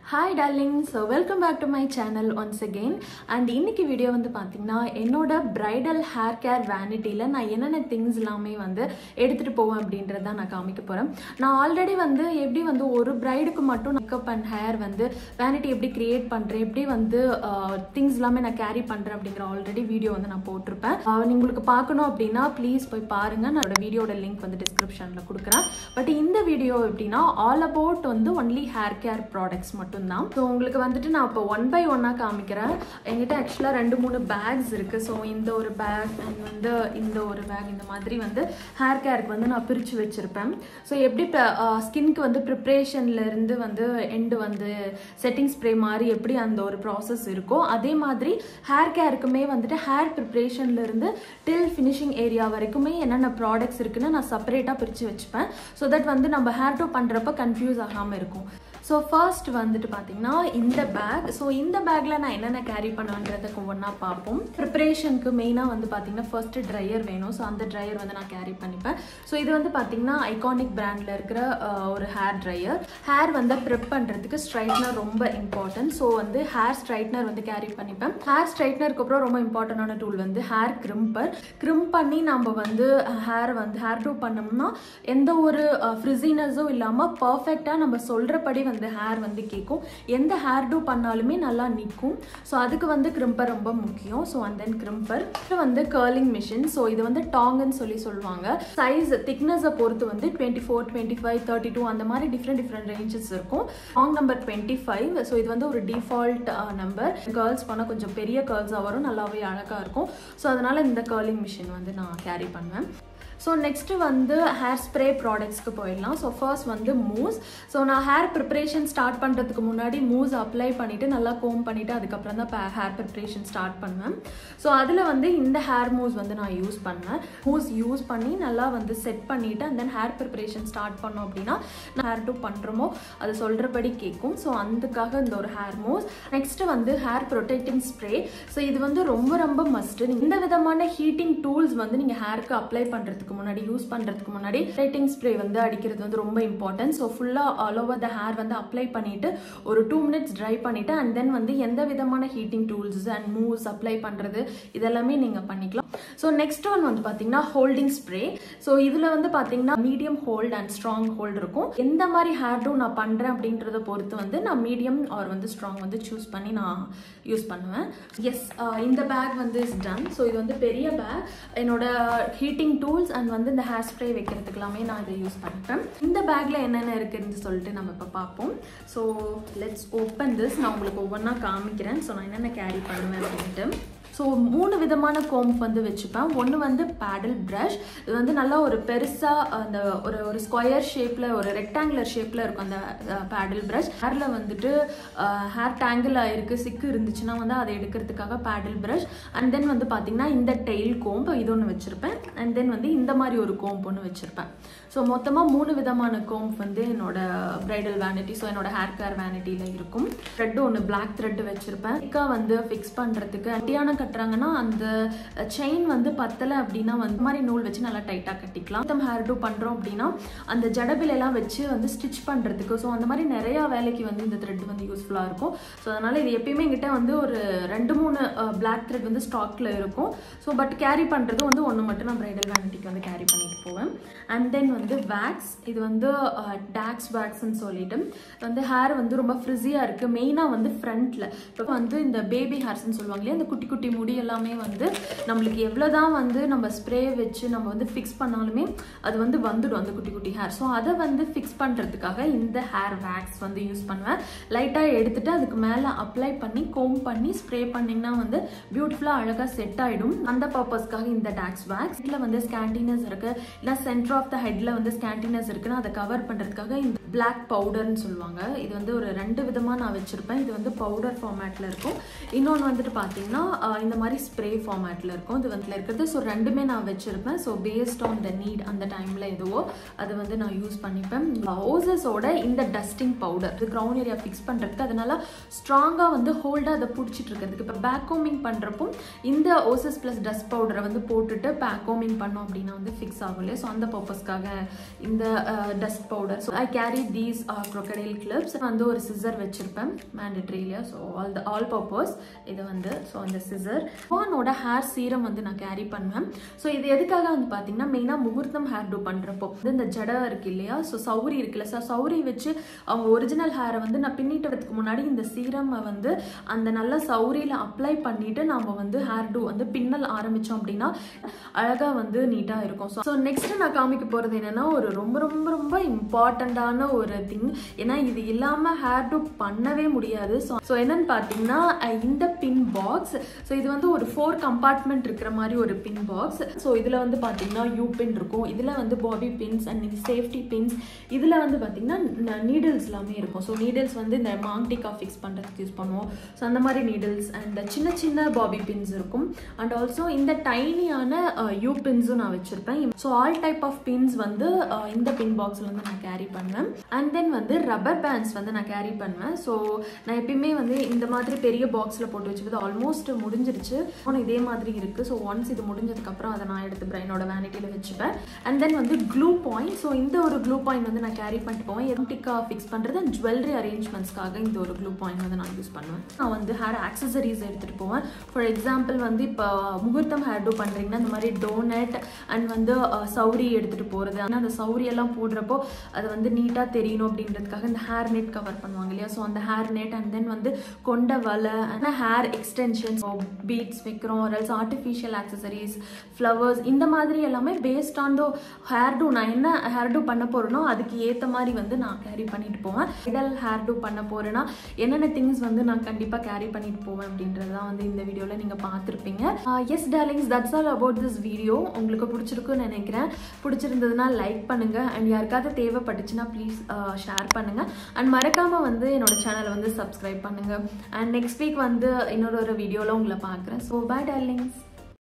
hi darling so welcome back to my channel once again and இன்னைக்கு video வந்து பார்த்தீங்கன்னா என்னோட பிரைடல் ஹேர் கேர் வேனிட்டியில் நான் என்னென்ன திங்ஸ் எல்லாமே வந்து எடுத்துகிட்டு போவேன் அப்படின்றத தான் நான் காமிக்க போகிறேன் நான் ஆல்ரெடி வந்து எப்படி வந்து ஒரு பிரைடுக்கு மட்டும் மேக்கப் அண்ட் ஹேர் வந்து வேனிட்டி எப்படி கிரியேட் பண்ணுறேன் எப்படி வந்து திங்ஸ் எல்லாமே நான் கேரி பண்ணுறேன் அப்படிங்கிற ஆல்ரெடி வீடியோ வந்து நான் போட்டிருப்பேன் அஹ் உங்களுக்கு பார்க்கணும் அப்படின்னா ப்ளீஸ் போய் பாருங்கள் நான் வீடியோட லிங்க் வந்து டிஸ்கிரிப்ஷனில் கொடுக்குறேன் பட் இந்த வீடியோ எப்படின்னா ஆல் அபவுட் வந்து ஒன்லி ஹேர் கேர் ப்ராடக்ட்ஸ் மட்டும்தான் ஸோ உங்களுக்கு வந்துட்டு நான் இப்போ ஒன் பை ஒன்னாக காமிக்கிறேன் என்கிட்ட ஆக்சுவலாக ரெண்டு மூணு பேக்ஸ் இருக்குது ஸோ இந்த ஒரு பேக் அண்ட் வந்து இந்த ஒரு பேக் இந்த மாதிரி வந்து ஹேர் கேருக்கு வந்து நான் பிரித்து வச்சுருப்பேன் ஸோ எப்படி ஸ்கின்க்கு வந்து ப்ரிப்ரேஷன்லேருந்து வந்து எண்டு வந்து செட்டிங் ஸ்ப்ரே மாதிரி எப்படி அந்த ஒரு ப்ராசஸ் இருக்கோ அதே மாதிரி ஹேர் கேருக்குமே வந்துட்டு ஹேர் ப்ரிப்ரேஷன்லேருந்து டில் ஃபினிஷிங் ஏரியா வரைக்குமே என்னென்ன ப்ராடக்ட்ஸ் இருக்குன்னு நான் செப்பரேட்டாக பிரித்து வச்சுப்பேன் ஸோ தட் வந்து நம்ம ஹேர் டூ பண்ணுறப்ப கன்ஃபியூஸ் ஆகாமல் இருக்கும் ஸோ ஃபர்ஸ்ட் வந்துட்டு பார்த்தீங்கன்னா இந்த பேக் ஸோ இந்த பேக்கில் நான் என்னென்ன கேரி பண்ணுவேன்றதுக்கு ஒவ்வொன்றா பார்ப்போம் ப்ரிப்பரேஷனுக்கு மெயினாக வந்து பார்த்தீங்கன்னா ஃபர்ஸ்ட்டு ட்ரையர் வேணும் ஸோ அந்த ட்ரையர் வந்து நான் கேரி பண்ணிப்பேன் ஸோ இது வந்து பார்த்தீங்கன்னா ஐகானிக் பிராண்டில் இருக்கிற அஹ், ஒரு ஹேர் ட்ரையர் ஹேர் வந்து ப்ரிப் பண்ணுறதுக்கு ஸ்ட்ரைட்னர் ரொம்ப இம்பார்ட்டன்ட் ஸோ வந்து ஹேர் ஸ்ட்ரைட்னர் வந்து கேரி பண்ணிப்பேன் ஹேர் ஸ்ட்ரைட்னருக்கு அப்புறம் ரொம்ப இம்பார்ட்டண்டான டூல் வந்து ஹேர் கிரிம்பர் கிரிம் பண்ணி நம்ம வந்து ஹேர் வந்து ஹேர் டூ பண்ணோம்னா எந்த ஒரு ஃப்ரிசினஸும் இல்லாமல் பர்ஃபெக்டாக நம்ம சொல்கிறபடி வந்து ஹேர் வந்து கேட்கும் எந்த ஹேர் டூ பண்ணாலுமே நல்லா நிற்கும் ஸோ அதுக்கு வந்து கிரிம்பர் ரொம்ப முக்கியம் ஸோ அண்ட் தென் கிரிம்பர் வந்து கர்லிங் மிஷின் ஸோ இது வந்து டாங்குன்னு சொல்லி சொல்லுவாங்க சைஸ் திக்னஸை பொறுத்து வந்து twenty four twenty five thirty two அந்த மாதிரி டிஃப்ரெண்ட் டிஃப்ரெண்ட் ரேஞ்சஸ் இருக்கும் tong number twenty five so இது வந்து ஒரு டிஃபால்ட் நம்பர் கேர்ள்ஸ் பண்ணால் கொஞ்சம் பெரிய கேர்ள்ஸாக வரும் நல்லாவே அழகாக இருக்கும் ஸோ அதனால் இந்த கர்லிங் மிஷின் வந்து நான் கேரி பண்ணுவேன் ஸோ நெக்ஸ்ட்டு வந்து ஹேர் ஸ்ப்ரே ப்ராடக்ட்ஸ்க்கு போயிடலாம் ஸோ ஃபர்ஸ்ட் வந்து மூஸ் ஸோ நான் ஹேர் ப்ரிப்ரேஷன் ஸ்டார்ட் பண்ணுறதுக்கு முன்னாடி மூஸ் அப்ளை பண்ணிவிட்டு நல்லா கோம் பண்ணிவிட்டு அதுக்கப்புறம் தான் ஹேர் ப்ரிப்ரேஷன் ஸ்டார்ட் பண்ணுவேன் ஸோ அதில் வந்து இந்த ஹேர் மூஸ் வந்து நான் யூஸ் பண்ணேன் மூஸ் யூஸ் பண்ணி நல்லா வந்து செட் பண்ணிவிட்டு and then hair preparation start பண்ணோம் அப்படின்னா நான் ஹேர் டூ பண்ணுறோமோ அது சொல்கிறபடி கேட்கும் ஸோ அதுக்காக இந்த ஒரு ஹேர் மூஸ் நெக்ஸ்ட்டு வந்து ஹேர் ப்ரொடெக்டிங் ஸ்ப்ரே ஸோ இது வந்து ரொம்ப ரொம்ப மஸ்ட்டு இந்த விதமான ஹீட்டிங் டூல்ஸ் வந்து நீங்கள் ஹேருக்கு அப்ளை பண்ணுறதுக்கு முன்னாடி யூஸ் பண்ணுறதுக்கு முன்னாடி ரைட்டிங் ஸ்ப்ரே வந்து அடிக்கிறது வந்து ரொம்ப இம்பார்ட்டன்ட் ஸோ ஃபுல்லாக ஆல் ஓவர் த ஹேர் வந்து அப்ளை பண்ணிவிட்டு ஒரு டூ மினிட்ஸ் ட்ரை பண்ணிவிட்டு அண்ட் தென் வந்து எந்த விதமான heating tools and mousse apply பண்ணுறது இதெல்லாமே நீங்கள் பண்ணிக்கலாம் ஸோ நெக்ஸ்ட் ஒன் வந்து பார்த்தீங்கன்னா ஹோல்டிங் ஸ்ப்ரே ஸோ இதில் வந்து பார்த்தீங்கன்னா medium hold and strong hold இருக்கும் எந்த மாதிரி ஹேர் டூ நான் பண்ணுறேன் அப்படின்றத பொறுத்து வந்து நான் மீடியம் ஆர் வந்து ஸ்ட்ராங் வந்து சூஸ் பண்ணி நான் யூஸ் பண்ணுவேன் எஸ் இந்த பேக் வந்து இஸ் டன் ஸோ இது வந்து பெரிய பேக் என்னோட ஹீட்டிங் டூல்ஸ் அண்ட் வந்து இந்த ஹேர் ஸ்ப்ரே வைக்கிறதுக்கு எல்லாமே நான் இதை யூஸ் பண்ணிப்பேன் இந்த பேக்கில் என்னென்ன இருக்குதுன்னு சொல்லிட்டு நம்ம இப்போ பார்ப்போம் ஸோ லெட்ஸ் ஓப்பன் திஸ் நான் உங்களுக்கு ஒவ்வொன்றா காமிக்கிறேன் ஸோ நான் என்னென்ன கேரி பண்ணுவேன் அப்படின்ட்டு ஸோ மூணு விதமான கோம்ப் வந்து வச்சுப்பேன் ஒன்று வந்து பேடல் ப்ரஷ் இது வந்து நல்லா ஒரு பெருசாக அந்த ஒரு ஒரு ஸ்கொயர் ஷேப்பில் ஒரு ரெக்டாங்குலர் ஷேப்பில் இருக்கும் அந்த பேடல் ப்ரஷ் ஹேரில் வந்துட்டு ஹேர் டேங்கிள் ஆயிருக்கு சிக்கு இருந்துச்சுன்னா வந்து அதை எடுக்கிறதுக்காக பேடல் ப்ரஷ் அண்ட் தென் வந்து பார்த்திங்கன்னா இந்த டெய்ல் கோம்ப் இது ஒன்று வச்சுருப்பேன் அண்ட் தென் வந்து இந்த மாதிரி ஒரு கோம்ப் ஒன்று வச்சுருப்பேன் ஸோ மொத்தமாக மூணு விதமான கோம்ப் வந்து என்னோட ப்ரைடல் வேனிட்டி ஸோ என்னோட ஹேர் கேர் வேனிட்டியில் இருக்கும் த்ரெட்டு ஒன்று பிளாக் த்ரெட் வச்சுருப்பேன் இக்கா வந்து ஃபிக்ஸ் பண்ணுறதுக்கு அட்டியான கட்டுறாங்கன்னா அந்த செயின் வந்து பத்தலை அப்படின்னா வந்து இந்த மாதிரி நூல் வச்சு நல்லா டைட்டாக கட்டிக்கலாம் மொத்தம் ஹேர் டூ பண்ணுறோம் அப்படின்னா அந்த ஜடபிலெல்லாம் வச்சு வந்து ஸ்டிச் பண்ணுறதுக்கு ஸோ அந்த மாதிரி நிறையா வேலைக்கு வந்து இந்த த்ரெட் வந்து யூஸ்ஃபுல்லாக இருக்கும் ஸோ அதனால் இது எப்பயுமே எங்கிட்ட வந்து ஒரு ரெண்டு மூணு பிளாக் த்ரெட் வந்து ஸ்டாக்கில் இருக்கும் ஸோ பட் கேரி பண்ணுறது வந்து ஒன்று மட்டும் நான் ப்ரைடல் வேனிட்டிக்கு வந்து கேரி பண்ணிட்டு போவேன் அண்ட் தென் வந்து வேக்ஸ் இது வந்து டாக்ஸ் வேக்ஸ்ன்னு சொல்லிட்டு வந்து ஹேர் வந்து ரொம்ப ஃப்ரிஸியாக இருக்குது மெயினாக வந்து ஃப்ரண்ட்டில் இப்போ வந்து இந்த பேபி ஹேர்ஸ்ன்னு சொல்லுவாங்க இல்லையா இந்த குட்டி குட்டி முடி எல்லாமே வந்து நம்மளுக்கு எவ்வளோ தான் வந்து நம்ம ஸ்ப்ரே வச்சு நம்ம வந்து ஃபிக்ஸ் பண்ணாலுமே அது வந்து வந்துடும் அந்த குட்டி குட்டி ஹேர் ஸோ அதை வந்து ஃபிக்ஸ் பண்ணுறதுக்காக இந்த ஹேர் வேக்ஸ் வந்து யூஸ் பண்ணுவேன் லைட்டாக எடுத்துட்டு அதுக்கு மேலே அப்ளை பண்ணி கோம் பண்ணி ஸ்ப்ரே பண்ணிங்கன்னா வந்து பியூட்டிஃபுல்லாக அழகாக செட் ஆகிடும் அந்த பர்பஸ்க்காக இந்த டாக்ஸ் வேக்ஸ் இதில் வந்து ஸ்கேண்டினஸ் இருக்குது இல்லை சென்டர் ஆஃப் த ஹெட்டில் வந்து ஸ்கேண்டினஸ் இருக்குன்னா அதை கவர் பண்ணுறதுக்காக இந்த பிளாக் பவுடர்னு சொல்லுவாங்க இது வந்து ஒரு ரெண்டு விதமாக நான் வச்சுருப்பேன் இது வந்து பவுடர் ஃபார்மேட்டில் இருக்கும் இன்னொன்று வந்துட்டு பார்த்தீங்கன்னா இந்த மாதிரி ஸ்ப்ரே ஃபார்மேட்டில் இருக்கும் இது வந்து இருக்கிறது ஸோ ரெண்டுமே நான் வச்சுருப்பேன் so based on the need அந்த டைமில் எதுவோ அது வந்து நான் யூஸ் பண்ணிப்பேன் ஓசஸோட இந்த டஸ்டிங் பவுடர் இது க்ரௌன் ஏரியா ஃபிக்ஸ் பண்ணுறதுக்கு அதனால ஸ்ட்ராங்காக வந்து ஹோல்டாக அதை பிடிச்சிட்டு இருக்கிறதுக்கு இப்போ பேக் கோமிங் பண்ணுறப்போ இந்த ஓசஸ் ப்ளஸ் டஸ்ட் பவுடரை வந்து போட்டுட்டு பேக் கோமிங் பண்ணோம் அப்படின்னா வந்து ஃபிக்ஸ் ஆகும் இல்லையா ஸோ அந்த பர்பஸ்க்காக இந்த dust powder so I carry these crocodile clips வந்து ஒரு சிசர் வச்சுருப்பேன் மேண்டட்ரி இல்லையா so all the all purpose இது வந்து ஸோ அந்த சிசர் ஃபோனோட ஹேர் சீரம் வந்து நான் கேரி பண்ணுவேன் ஸோ இது எதுக்காக வந்து பார்த்தீங்கன்னா மெயினாக முகூர்த்தம் ஹேர் டூ பண்ணுறப்போ வந்து இந்த ஜடை இருக்கு இல்லையா ஸோ சௌரி இருக்குல்ல ஸோ சௌரி வச்சு அவங்க ஒரிஜினல் ஹேரை வந்து நான் பின்னிட்டதுக்கு முன்னாடி இந்த சீரம் வந்து அந்த நல்ல சௌரியில் அப்ளை பண்ணிட்டு நாம வந்து ஹேர் டூ வந்து பின்னல் ஆரம்பித்தோம் அப்படின்னா அழகாக வந்து நீட்டாக இருக்கும் ஸோ நெக்ஸ்ட் நான் காமிக்க போகிறது என்னன்னா ஒரு ரொம்ப ரொம்ப ரொம்ப இம்பார்ட்டண்ட்டான ஒரு திங் ஏன்னா இது இல்லாமல் ஹேர் டூ பண்ணவே முடியாது ஸோ ஸோ என்னன்னு பார்த்தீங்கன்னா அஹ் இந்த பின் பாக்ஸ் ஸோ இது வந்து ஒரு ஃபோர் கம்பார்ட்மெண்ட் இருக்கிற மாதிரி ஒரு பின் பாக்ஸ் ஸோ இதில் வந்து பார்த்தீங்கன்னா யூ பின் இருக்கும் இதில் வந்து பாபி பின்ஸ் அண்ட் இது சேஃப்டி பின்ஸ் இதில் வந்து பார்த்தீங்கன்னா நீடில்ஸ் எல்லாமே இருக்கும் ஸோ நீடில்ஸ் வந்து இந்த மாங்டிகா ஃபிக்ஸ் பண்ணுறதுக்கு யூஸ் பண்ணுவோம் ஸோ அந்த மாதிரி நீடில்ஸ் அண்ட் சின்ன சின்ன பாபி பின்ஸ் இருக்கும் அண்ட் ஆல்சோ இந்த டைனியான யூ பின்ஸும் நான் வச்சுருப்பேன் so all type of pins வந்து அஹ், இந்த பின் பாக்ஸில் வந்து நான் கேரி பண்ணுவேன் அண்ட் தென் வந்து ரப்பர் பேண்ட்ஸ் வந்து நான் கேரி பண்ணுவேன் ஸோ நான் எப்பயுமே வந்து இந்த மாதிரி பெரிய பாக்ஸில் போட்டு வச்சுக்கிறது ஆல்மோஸ்ட் முடிஞ்சிருச்சு ஆனால் இதே மாதிரி இருக்குது ஸோ ஒன்ஸ் இது முடிஞ்சதுக்கப்புறம் அதை நான் எடுத்து பிரைனோட வேனிட்டியில் வச்சுப்பேன் அண்ட் தென் வந்து க்ளூ பாயிண்ட் ஸோ இந்த ஒரு க்ளூ பாயிண்ட் வந்து நான் கேரி பண்ணிட்டு போவேன் எம்டிக்காக ஃபிக்ஸ் பண்ணுறது அண்ட் ஜுவல்லரி அரேஞ்ச்மெண்ட்ஸ்க்காக இந்த ஒரு க்ளூ பாயிண்ட் வந்து நான் யூஸ் பண்ணுவேன் நான் வந்து ஹேர் ஆக்சசரிஸ் எடுத்துகிட்டு போவேன் ஃபார் எக்ஸாம்பிள் வந்து இப்போ முகூர்த்தம் ஹேர் டூ பண்ணுறீங்கன்னா இந்த மாதிரி டோனட் அண்ட் வந்து அஹ், சௌரி எடுத்துகிட்டு போகிறது ஆனால் அந்த சௌரி எல்லாம் போடுறப்போ அது வந்து நீட்டாக தெரியணும் அப்படின்றதுக்காக இந்த ஹேர் நெட் கவர் பண்ணுவாங்க இல்லையா ஸோ அந்த ஹேர் நெட் அண்ட் தென் வந்து கொண்ட வலை ஆனால் ஹேர் எக்ஸ்டென்ஷன்ஸ் பீட்ஸ் வைக்கிறோம் ஆர்எல்ஸ் ஆர்டிஃபிஷியல் ஆக்சசரிஸ் ஃப்ளவர்ஸ் இந்த மாதிரி எல்லாமே paste on the hair too நான் என்ன ஹேர் டூ பண்ண போகிறேனோ அதுக்கு ஏற்ற மாதிரி வந்து நான் கேரி பண்ணிட்டு போவேன் இடல் ஹேர் டூ பண்ண போகிறேன்னா என்னென்ன திங்ஸ் வந்து நான் கண்டிப்பாக கேரி பண்ணிட்டு போவேன் அப்படின்றது தான் வந்து இந்த வீடியோவில் நீங்கள் பார்த்துருப்பீங்க yes darlings that's all about this video உங்களுக்கு பிடிச்சிருக்குன்னு நினைக்கிறேன் பிடிச்சிருந்ததுன்னா லைக் பண்ணுங்கள் அண்ட் யாருக்காவது தேவைப்பட்டுச்சுன்னா ப்ளீஸ் ஷேர் பண்ணுங்கள் அண்ட் மறக்காமல் வந்து என்னோட சேனலை வந்து சப்ஸ்கிரைப் பண்ணுங்கள் அண்ட் நெக்ஸ்ட் வீக் வந்து இன்னொரு ஒரு வீடியோவில் உங்களை பார்க்குறேன் ஸோ பை டார்லிங்ஸ்